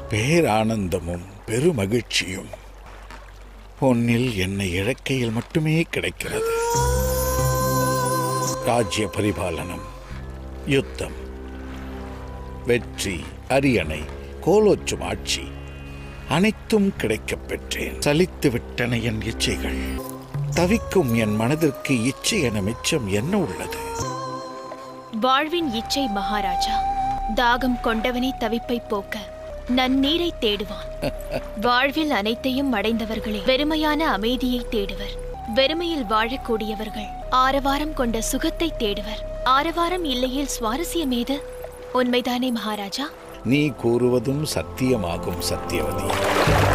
பேரானந்தமும் பெருமகிழ்ச்சியும் உன்னில் என்னை இழக்கையில் மட்டுமே கிடைக்கிறது ராஜ்ய பரிபாலனம் யுத்தம் வெற்றி அரியணை கோலோச்சும் ஆட்சி அனைத்தும் கிடைக்கப் பெற்றேன் சலித்து விட்டன என் இச்சைகள் தவிக்கும் என் மனதிற்கு இச்சை என மிச்சம் என்ன உள்ளது வாழ்வின் இச்சை மகாராஜா தாகம் கொண்டவனை தவிப்பை போக்க நன்னீரை தேடுவான் வாழ்வில் அனைத்தையும் அடைந்தவர்களே வெறுமையான அமைதியை தேடுவர் வெறுமையில் வாழக்கூடியவர்கள் ஆரவாரம் கொண்ட சுகத்தை தேடுவர் ஆரவாரம் இல்லையில் சுவாரஸ்யம் ஏது உண்மைதானே மகாராஜா நீ கூறுவதும் சத்தியமாகும் சத்தியவதி